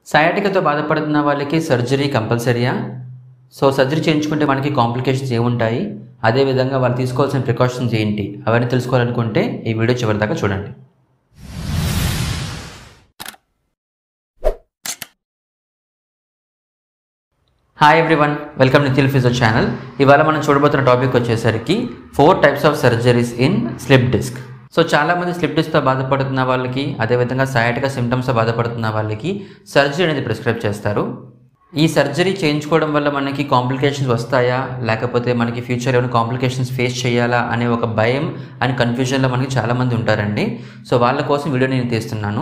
సయాటికతో బాధపడుతున్న వాళ్ళకి surgery కంపల్సరీయా so surgery చేయించుకుంటే మనకి కాంప్లికేషన్స్ ఏముంటాయి అదేవిధంగా వాళ్ళు తీసుకోవాల్సిన ప్రికాషన్స్ ఏంటి అవన్నీ తెలుసుకోవాలనుకుంటే ఈ వీడియో చివరి దాకా చూడండి hi everyone welcome Nithil physio channel ఇవాళ మనం చూడబోతున్న టాపిక్ వచ్చేసరికి four types of surgeries in slip disc so చాలామంది స్లిప్ డిస్క్తో బాధపడుతున్న వాళ్ళకి అదేవిధంగా సయాటిక సిమ్టమ్స్తో బాధపడుతున్న వాళ్ళకి సర్జరీ అనేది ప్రిస్క్రైబ్ చేస్తారు ఈ సర్జరీ చేయించుకోవడం వల్ల మనకి కాంప్లికేషన్స్ వస్తాయా లేకపోతే మనకి ఫ్యూచర్ ఏమైనా కాంప్లికేషన్స్ ఫేస్ చేయాలా అనే ఒక భయం అండ్ కన్ఫ్యూజన్లో మనకి చాలామంది ఉంటారండి సో వాళ్ళ కోసం వీడియో నేను తీస్తున్నాను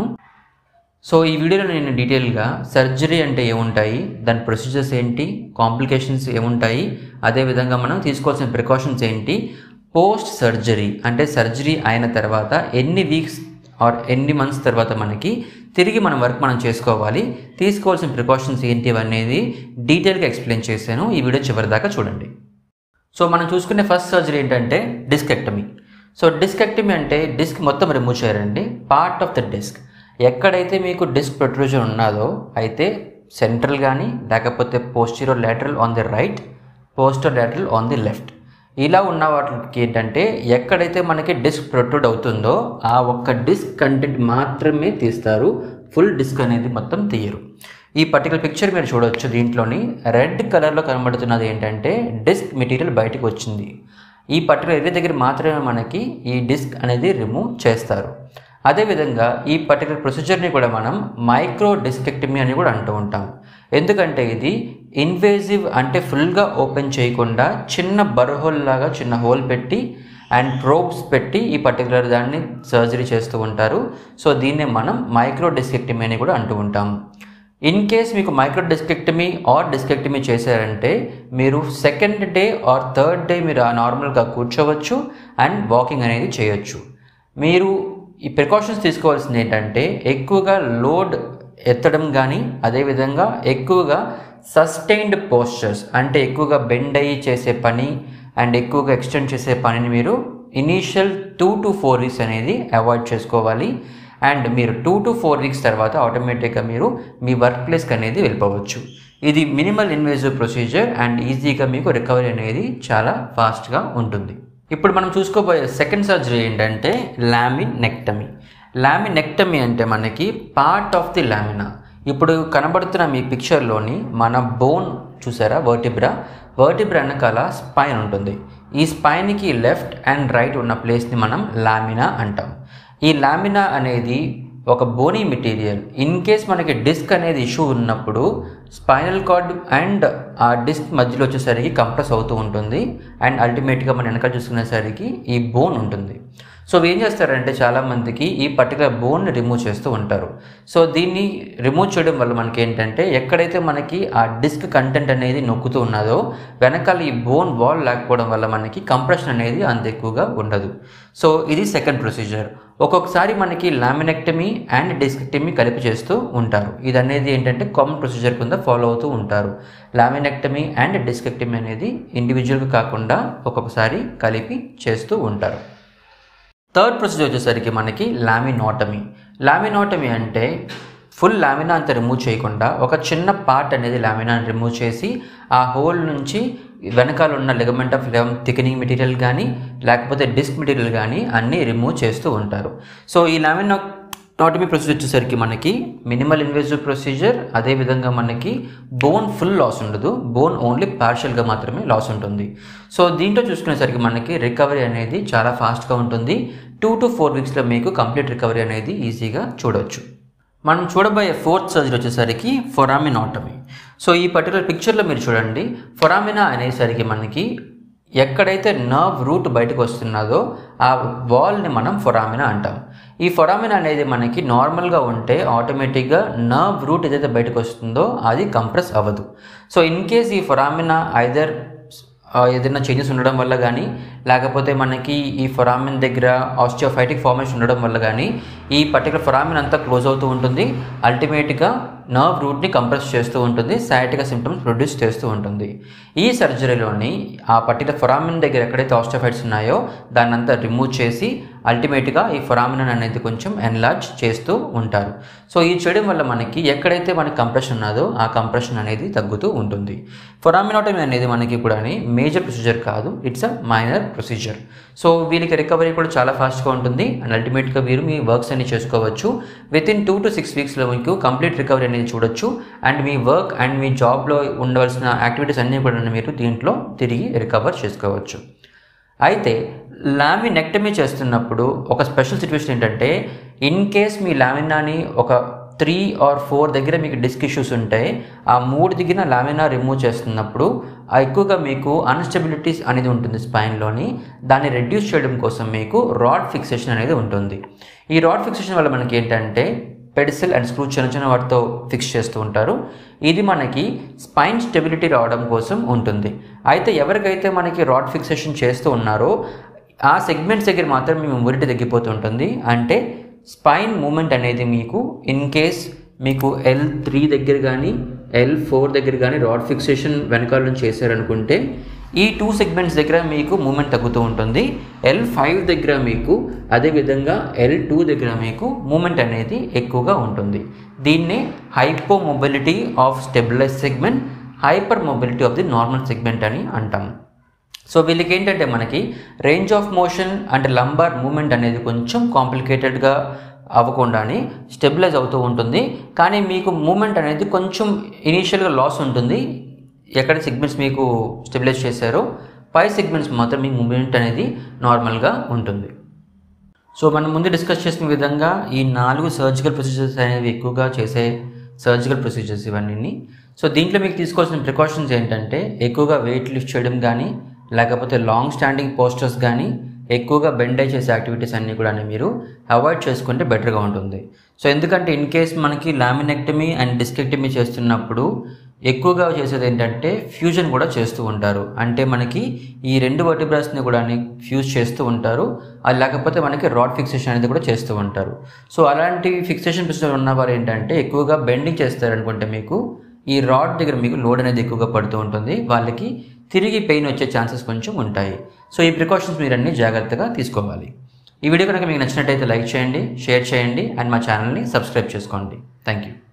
సో ఈ వీడియోలో నేను డీటెయిల్గా సర్జరీ అంటే ఏముంటాయి దాని ప్రొసీజర్స్ ఏంటి కాంప్లికేషన్స్ ఏముంటాయి అదేవిధంగా మనం తీసుకోవాల్సిన ప్రికాషన్స్ ఏంటి పోస్ట్ సర్జరీ అంటే సర్జరీ అయిన తర్వాత ఎన్ని వీక్స్ ఆర్ ఎన్ని మంత్స్ తర్వాత మనకి తిరిగి మన వర్క్ మనం చేసుకోవాలి తీసుకోవాల్సిన ప్రికాషన్స్ ఏంటి అనేది డీటెయిల్గా ఎక్స్ప్లెయిన్ చేశాను ఈ వీడియో చివరి దాకా చూడండి సో మనం చూసుకునే ఫస్ట్ సర్జరీ ఏంటంటే డిస్కెక్టమీ సో డిస్కెక్టమీ అంటే డిస్క్ మొత్తం రిమూవ్ చేయరండి పార్ట్ ఆఫ్ ద డిస్క్ ఎక్కడైతే మీకు డిస్క్ ప్రొట్రూజన్ ఉన్నదో అయితే సెంట్రల్ కానీ లేకపోతే postero lateral on the right postero lateral on the left ఇలా ఉన్న వాటికి ఏంటంటే ఎక్కడైతే మనకి డిస్క్ ప్రొట్రూడ్ అవుతుందో ఆ ఒక్క డిస్క్ కంటెంట్ మాత్రమే తీస్తారు ఫుల్ డిస్క్ అనేది మొత్తం తీయరు ఈ పర్టికులర్ పిక్చర్ మీరు చూడవచ్చు దీంట్లోని రెడ్ కలర్లో కనబడుతున్నది ఏంటంటే డిస్క్ మెటీరియల్ బయటకు వచ్చింది ఈ పర్టికులర్ ఏరియా దగ్గర మాత్రమే మనకి ఈ డిస్క్ అనేది రిమూవ్ చేస్తారు అదేవిధంగా ఈ పర్టికులర్ ప్రొసీజర్ని కూడా మనం మైక్రో డిస్కెక్టమీ అని కూడా అంటూ ఉంటాం ఎందుకంటే ఇది ఇన్వేజివ్ అంటే ఫుల్గా ఓపెన్ చేయకుండా చిన్న బర్హోల్ లాగా చిన్న హోల్ పెట్టి అండ్ ప్రోబ్స్ పెట్టి ఈ పర్టికులర్ దాన్ని సర్జరీ చేస్తూ ఉంటారు సో దీన్నే మనం మైక్రో డిస్కెక్టమీ అని కూడా అంటూ ఉంటాం ఇన్ కేస్ మీకు మైక్రో డిస్కెక్టమీ ఆర్ డిస్కెక్టమీ చేశారంటే మీరు second day or third day మీరు నార్మల్గా కూర్చోవచ్చు అండ్ వాకింగ్ అనేది చేయొచ్చు మీరు ఈ ప్రికాషన్స్ తీసుకోవాల్సింది ఏంటంటే ఎక్కువగా లోడ్ ఎత్తడం కానీ అదేవిధంగా ఎక్కువగా సస్టైన్డ్ పోస్చర్స్ అంటే ఎక్కువగా బెండ్ అయ్యి చేసే పని అండ్ ఎక్కువగా ఎక్స్టెండ్ చేసే పనిని మీరు initial two to four weeks అనేది అవాయిడ్ చేసుకోవాలి అండ్ మీరు టూ టు ఫోర్ వీక్స్ తర్వాత ఆటోమేటిక్గా మీరు మీ వర్క్ ప్లేస్కి అనేది వెళ్ళిపోవచ్చు ఇది మినిమల్ ఇన్వేజివ్ ప్రొసీజర్ అండ్ ఈజీగా మీకు రికవరీ అనేది చాలా ఫాస్ట్గా ఉంటుంది ఇప్పుడు మనం చూసుకోబోయే సెకండ్ సర్జరీ ఏంటంటే లామినెక్టమీ లామినెక్టమీ అంటే మనకి పార్ట్ ఆఫ్ ది లామినా ఇప్పుడు కనబడుతున్న మీ పిక్చర్లోని మన బోన్ చూసారా వర్టిబ్రా వర్టిబ్రా వెనకాల స్పైన్ ఉంటుంది ఈ స్పైన్కి లెఫ్ట్ అండ్ రైట్ ఉన్న ప్లేస్ని మనం లామినా అంటాం ఈ లామినా అనేది ఒక బోనీ మెటీరియల్ ఇన్ కేస్ మనకి డిస్క్ అనేది ఇష్యూ ఉన్నప్పుడు స్పైనల్ కార్డ్ అండ్ ఆ డిస్క్ మధ్యలో వచ్చేసరికి కంప్రెస్ అవుతూ ఉంటుంది అండ్ అల్టిమేట్గా మనం వెనకాల చూసుకునేసరికి ఈ బోన్ ఉంటుంది సో ఏం చేస్తారంటే చాలామందికి ఈ పర్టికులర్ బోన్ని రిమూవ్ చేస్తూ ఉంటారు సో దీన్ని రిమూవ్ చేయడం వల్ల మనకి ఏంటంటే ఎక్కడైతే మనకి ఆ డిస్క్ కంటెంట్ అనేది నొక్కుతూ ఉన్నదో వెనకాల ఈ బోన్ వాల్ లేకపోవడం వల్ల మనకి కంప్రెషన్ అనేది అంత ఎక్కువగా ఉండదు సో ఇది సెకండ్ ప్రొసీజర్ ఒక్కొక్కసారి మనకి లామినెక్టమీ అండ్ డిస్కెక్టమీ కలిపి చేస్తూ ఉంటారు ఇది అనేది ఏంటంటే కామన్ ప్రొసీజర్ కింద ఫాలో అవుతూ ఉంటారు లామినెక్టమీ అండ్ డిస్కెక్టమీ అనేది ఇండివిజువల్గా కాకుండా ఒక్కొక్కసారి కలిపి చేస్తూ ఉంటారు థర్డ్ ప్రొసీజర్ వచ్చేసరికి మనకి లామినోటమీ లామినోటమీ అంటే ఫుల్ లామినా అంతా రిమూవ్ చేయకుండా ఒక చిన్న పార్ట్ అనేది లామినాని రిమూవ్ చేసి ఆ హోల్ నుంచి వెనకాల ఉన్న లెగమెంట్ ఆఫ్ లెవెన్ థికనింగ్ మెటీరియల్ కానీ లేకపోతే డిస్క్ మెటీరియల్ కానీ అన్నీ రిమూవ్ చేస్తూ ఉంటారు సో ఈ లామినో నాటమీ ప్రొసీజర్ వచ్చేసరికి మనకి మినిమల్ ఇన్వేజివ్ ప్రొసీజర్ అదేవిధంగా మనకి బోన్ ఫుల్ లాస్ ఉండదు బోన్ ఓన్లీ పార్షియల్గా మాత్రమే లాస్ ఉంటుంది సో దీంట్లో చూసుకునేసరికి మనకి రికవరీ అనేది చాలా ఫాస్ట్గా ఉంటుంది టూ టు ఫోర్ వీక్స్లో మీకు కంప్లీట్ రికవరీ అనేది ఈజీగా చూడవచ్చు మనం చూడబోయే ఫోర్త్ సర్జరీ వచ్చేసరికి ఫొరామినాటమీ సో ఈ పర్టికులర్ పిక్చర్లో మీరు చూడండి ఫొరామినా అనేసరికి మనకి ఎక్కడైతే నర్వ్ రూట్ బయటకు వస్తున్నదో ఆ వాల్ని మనం ఫొరామినా అంటాం ఈ ఫొరామినా అనేది మనకి నార్మల్గా ఉంటే ఆటోమేటిక్గా నర్వ్ రూట్ ఏదైతే బయటకు వస్తుందో అది కంప్రెస్ అవ్వదు సో ఇన్ కేస్ ఈ ఫొరామినా ఐదర్ ఏదైనా చేంజెస్ ఉండడం వల్ల కానీ లేకపోతే మనకి ఈ ఫొరామిన్ దగ్గర ఆస్టియోఫైటిక్ ఫార్మేషన్ ఉండడం వల్ల కానీ ఈ పర్టికులర్ ఫొరామిన్ అంతా క్లోజ్ అవుతూ ఉంటుంది అల్టిమేట్గా నర్వ్ రూట్ని కంప్రెస్ చేస్తూ ఉంటుంది సయాటిక సిమ్టమ్స్ ప్రొడ్యూస్ చేస్తూ ఉంటుంది ఈ సర్జరీలోని ఆ పర్టికులర్ ఫొరామిన్ దగ్గర ఎక్కడైతే ఆస్టియోఫైట్స్ ఉన్నాయో దాన్ని అంతా రిమూవ్ చేసి అల్టిమేట్గా ఈ ఫొరామినన్ అనేది కొంచెం ఎన్లార్జ్ చేస్తూ ఉంటారు సో ఈ చేయడం వల్ల మనకి ఎక్కడైతే మనకి కంప్రెషన్ ఉన్నదో ఆ కంప్రెషన్ అనేది తగ్గుతూ ఉంటుంది ఫొరామినోటమీ అనేది మనకి కూడా మేజర్ ప్రొసీజర్ కాదు it's a minor procedure so వీళ్ళకి రికవరీ కూడా చాలా ఫాస్ట్గా ఉంటుంది అండ్ అల్టిమేట్గా మీరు మీ వర్క్స్ అన్ని చేసుకోవచ్చు within two to six వీక్స్లో మీకు కంప్లీట్ రికవరీ అనేది చూడొచ్చు అండ్ మీ వర్క్ అండ్ మీ జాబ్లో ఉండవలసిన యాక్టివిటీస్ అన్నీ కూడా మీరు దీంట్లో తిరిగి రికవర్ చేసుకోవచ్చు అయితే లామినెక్టమీ చేస్తున్నప్పుడు ఒక స్పెషల్ సిచ్యువేషన్ ఏంటంటే ఇన్ కేస్ మీ లామినాని ఒక త్రీ ఆర్ ఫోర్ దగ్గర మీకు డిస్క్ ఇష్యూస్ ఉంటాయి ఆ మూడు దగ్గర లామినా రిమూవ్ చేస్తున్నప్పుడు ఆ ఎక్కువగా మీకు అన్స్టెబిలిటీస్ అనేది ఉంటుంది స్పైన్లోని దాన్ని రెడ్యూస్ చేయడం కోసం మీకు రాడ్ ఫిక్సేషన్ అనేది ఉంటుంది ఈ రాడ్ ఫిక్సేషన్ వల్ల మనకి ఏంటంటే పెడిసిల్ అండ్ స్క్రూ చిన్న చిన్న వాటితో ఫిక్స్ చేస్తూ ఉంటారు ఇది మనకి స్పైన్ స్టెబిలిటీ రావడం కోసం ఉంటుంది అయితే ఎవరికైతే మనకి రాడ్ ఫిక్సేషన్ చేస్తూ ఉన్నారో ఆ సెగ్మెంట్స్ దగ్గర మాత్రం మీ మొబిలిటీ తగ్గిపోతూ ఉంటుంది అంటే స్పైన్ మూమెంట్ అనేది మీకు ఇన్ కేస్ మీకు ఎల్ త్రీ దగ్గర కానీ ఎల్ ఫోర్ దగ్గర కానీ రాడ్ ఫిక్సేషన్ వెనకాల నుంచి చేశారనుకుంటే ఈ టూ సెగ్మెంట్స్ దగ్గర మీకు మూమెంట్ తగ్గుతూ ఉంటుంది ఎల్ ఫైవ్ దగ్గర మీకు అదేవిధంగా ఎల్ టూ దగ్గర మీకు మూమెంట్ అనేది ఎక్కువగా ఉంటుంది దీన్నే hypo mobility of stabilize segment hyper mobility of the normal segment అని అంటాం సో వీళ్ళకి ఏంటంటే మనకి రేంజ్ ఆఫ్ మోషన్ అంటే లంబార్ మూమెంట్ అనేది కొంచెం కాంప్లికేటెడ్గా అవ్వకుండానే స్టెబిలైజ్ అవుతూ ఉంటుంది కానీ మీకు మూమెంట్ అనేది కొంచెం ఇనీషియల్గా లాస్ ఉంటుంది ఎక్కడ సెగ్మెంట్స్ మీకు స్టెబిలైజ్ చేశారో పై సెగ్మెంట్స్ మాత్రం మీ మూమెంట్ అనేది నార్మల్గా ఉంటుంది సో మనం ముందు డిస్కస్ చేసిన విధంగా ఈ నాలుగు సర్జికల్ ప్రొసీజర్స్ అనేవి ఎక్కువగా చేసే సర్జికల్ ప్రొసీజర్స్ ఇవన్నీ సో దీంట్లో మీకు తీసుకోవాల్సిన ప్రికాషన్స్ ఏంటంటే ఎక్కువగా వెయిట్ లిఫ్ట్ చేయడం కానీ లేకపోతే లాంగ్ స్టాండింగ్ పోస్టర్స్ కానీ ఎక్కువగా బెండ్ అయి చేసే యాక్టివిటీస్ అన్నీ కూడా మీరు అవాయిడ్ చేసుకుంటే బెటర్గా ఉంటుంది సో ఎందుకంటే ఇన్ కేస్ మనకి లామినెక్టమీ అండ్ డిస్కెక్టమీ చేస్తున్నప్పుడు ఎక్కువగా చేసేది ఏంటంటే ఫ్యూజన్ కూడా చేస్తూ ఉంటారు అంటే మనకి ఈ రెండు వర్టిబ్రాస్ని కూడా ఫ్యూజ్ చేస్తూ ఉంటారు అది లేకపోతే మనకి రాడ్ ఫిక్సేషన్ అనేది కూడా చేస్తూ ఉంటారు సో అలాంటి ఫిక్సేషన్ ప్రొసీజర్ ఉన్నవారు ఏంటంటే ఎక్కువగా బెండింగ్ చేస్తారనుకుంటే మీకు ఈ రాడ్ దగ్గర మీకు లోడ్ అనేది ఎక్కువగా పడుతూ ఉంటుంది వాళ్ళకి తిరిగి పెయిన్ వచ్చే ఛాన్సెస్ కొంచెం ఉంటాయి సో ఈ ప్రికాషన్స్ మీరు అన్ని జాగ్రత్తగా తీసుకోవాలి ఈ వీడియో కనుక మీకు నచ్చినట్టయితే లైక్ చేయండి షేర్ చేయండి అండ్ మా ఛానల్ని సబ్స్క్రైబ్ చేసుకోండి థ్యాంక్ యూ